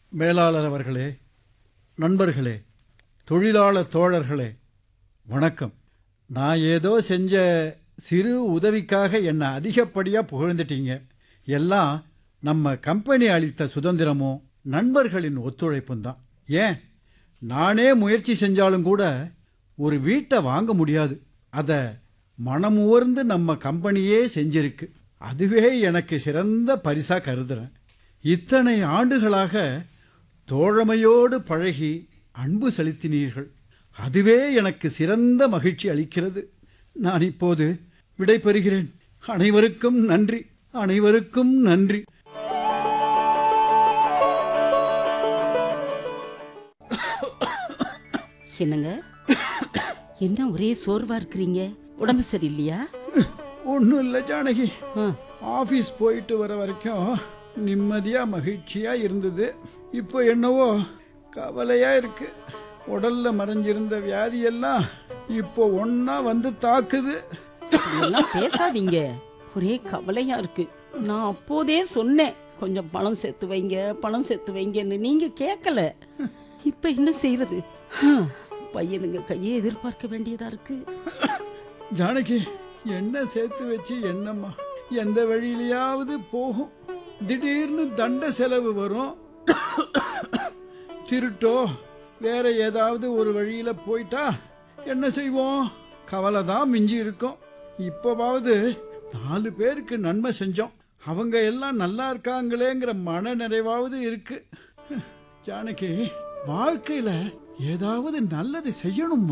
மேலாளர் அவர்களே நண்பர்களே தொழிலாளர் தோழர்களே வணக்கம் நான் ஏதோ செஞ்ச சிறு உதவிக்காக என்னை அதிகப்படியாக புகழ்ந்துட்டீங்க எல்லாம் நம்ம கம்பெனி அளித்த சுதந்திரமும் நண்பர்களின் ஒத்துழைப்பும் தான் ஏன் நானே முயற்சி செஞ்சாலும் கூட ஒரு வீட்டை வாங்க முடியாது அதை மனமுவர்ந்து நம்ம கம்பெனியே செஞ்சிருக்கு அதுவே எனக்கு சிறந்த பரிசா கருதுறேன் இத்தனை ஆண்டுகளாக தோழமையோடு பழகி அன்பு செலுத்தினீர்கள் அதுவே எனக்கு சிறந்த மகிழ்ச்சி அளிக்கிறது நான் இப்போது விடை பெறுகிறேன் அனைவருக்கும் நன்றி அனைவருக்கும் நன்றி என்னங்க என்ன ஒரே சோர்வா இருக்கிறீங்க உடம்பு சரியில்லையா ஒன்றும் இல்லை ஜானகி ஆ, ஆஃபீஸ் போயிட்டு வர வரைக்கும் நிம்மதியாக மகிழ்ச்சியாக இருந்தது இப்போ என்னவோ கவலையாக இருக்கு உடல்ல மறைஞ்சிருந்த வியாதியெல்லாம் இப்போ ஒன்றா வந்து தாக்குது இதெல்லாம் பேசாதீங்க ஒரே கவலையா இருக்கு நான் அப்போதே சொன்னேன் கொஞ்சம் பணம் சேர்த்து வைங்க பணம் சேர்த்து வைங்கன்னு நீங்க கேட்கல இப்ப என்ன செய்யறது ஹம், பையனுங்க கையை எதிர்பார்க்க வேண்டியதா இருக்கு ஜானகி என்ன சேர்த்து வச்சு என்னம்மா எந்த வழியிலையாவது போகும் திடீர்னு தண்ட செலவு வரும் திருட்டோ வேற ஏதாவது ஒரு வழியில போயிட்டா என்ன செய்வோம் கவலை தான் மிஞ்சி இருக்கும் இப்போவாவது நாலு பேருக்கு நன்மை செஞ்சோம் அவங்க எல்லாம் நல்லா இருக்காங்களேங்கிற மன நிறைவாவது இருக்கு ஜானகி வாழ்க்கையில ஏதாவது நல்லது செய்யணும்